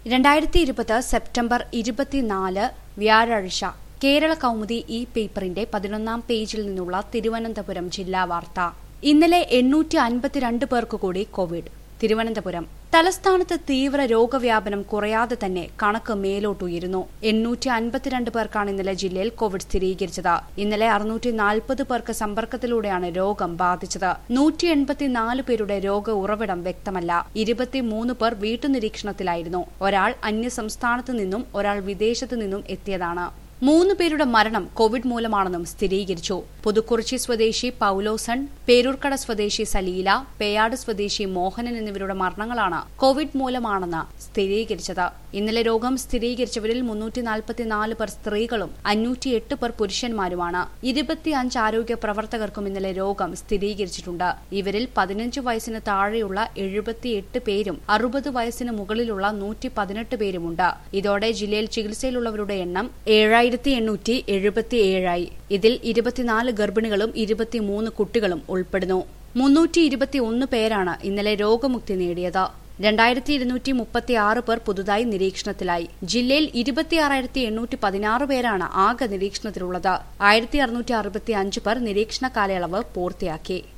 രണ്ടായിരത്തി ഇരുപത് സെപ്റ്റംബർ ഇരുപത്തിനാല് വ്യാഴാഴ്ച കേരള കൗമുദി ഈ പേപ്പറിന്റെ പതിനൊന്നാം പേജിൽ നിന്നുള്ള തിരുവനന്തപുരം ജില്ലാ വാർത്ത ഇന്നലെ എണ്ണൂറ്റി അൻപത്തിരണ്ട് പേർക്ക് കൂടി കോവിഡ് തിരുവനന്തപുരം തലസ്ഥാനത്ത് തീവ്ര രോഗവ്യാപനം കുറയാതെ തന്നെ കണക്ക് മേലോട്ടുയരുന്നു എണ്ണൂറ്റി അൻപത്തിരണ്ട് പേർക്കാണ് ഇന്നലെ ജില്ലയിൽ കോവിഡ് സ്ഥിരീകരിച്ചത് ഇന്നലെ അറുന്നൂറ്റി നാൽപ്പത് പേർക്ക് സമ്പർക്കത്തിലൂടെയാണ് രോഗം ബാധിച്ചത് നൂറ്റി എൺപത്തിനാല് പേരുടെ രോഗ ഉറവിടം വ്യക്തമല്ല ഇരുപത്തിമൂന്ന് പേർ വീട്ടുനിരീക്ഷണത്തിലായിരുന്നു ഒരാൾ അന്യസംസ്ഥാനത്ത് നിന്നും ഒരാൾ വിദേശത്തു നിന്നും എത്തിയതാണ് മൂന്ന് പേരുടെ മരണം കോവിഡ് മൂലമാണെന്നും സ്ഥിരീകരിച്ചു പുതുക്കുറിച്ചി സ്വദേശി പൌലോസൺ പേരൂർക്കട സ്വദേശി സലീല പേയാട് സ്വദേശി മോഹനൻ എന്നിവരുടെ മരണങ്ങളാണ് കോവിഡ് മൂലമാണെന്ന് സ്ഥിരീകരിച്ചത് ഇന്നലെ രോഗം സ്ഥിരീകരിച്ചവരിൽ മുന്നൂറ്റി നാൽപ്പത്തിനാല് പേർ സ്ത്രീകളും അഞ്ഞൂറ്റിയെട്ട് പേർ പുരുഷന്മാരുമാണ് ഇരുപത്തിയഞ്ച് ആരോഗ്യ പ്രവർത്തകർക്കും ഇന്നലെ രോഗം സ്ഥിരീകരിച്ചിട്ടുണ്ട് ഇവരിൽ പതിനഞ്ച് വയസ്സിന് താഴെയുള്ള എഴുപത്തിയെട്ട് പേരും അറുപത് വയസ്സിന് മുകളിലുള്ള നൂറ്റി പതിനെട്ട് പേരുമുണ്ട് ഇതോടെ ജില്ലയിൽ ചികിത്സയിലുള്ളവരുടെ എണ്ണം ഏഴായിരത്തി എണ്ണൂറ്റി എഴുപത്തിയേഴായി ഇതിൽ ഇരുപത്തിനാല് ഗർഭിണികളും ഇരുപത്തിമൂന്ന് കുട്ടികളും ഉൾപ്പെടുന്നു മുന്നൂറ്റി ഇരുപത്തിയൊന്ന് പേരാണ് ഇന്നലെ രോഗമുക്തി നേടിയത് രണ്ടായിരത്തി ഇരുന്നൂറ്റി മുപ്പത്തി ആറ് പേർ പുതുതായി നിരീക്ഷണത്തിലായി ജില്ലയിൽ ഇരുപത്തിയാറായിരത്തി എണ്ണൂറ്റി പതിനാറ് പേരാണ് ആകെ നിരീക്ഷണത്തിലുള്ളത് ആയിരത്തി അറുന്നൂറ്റി അറുപത്തി അഞ്ച് പേർ നിരീക്ഷണ കാലയളവ് പൂർത്തിയാക്കി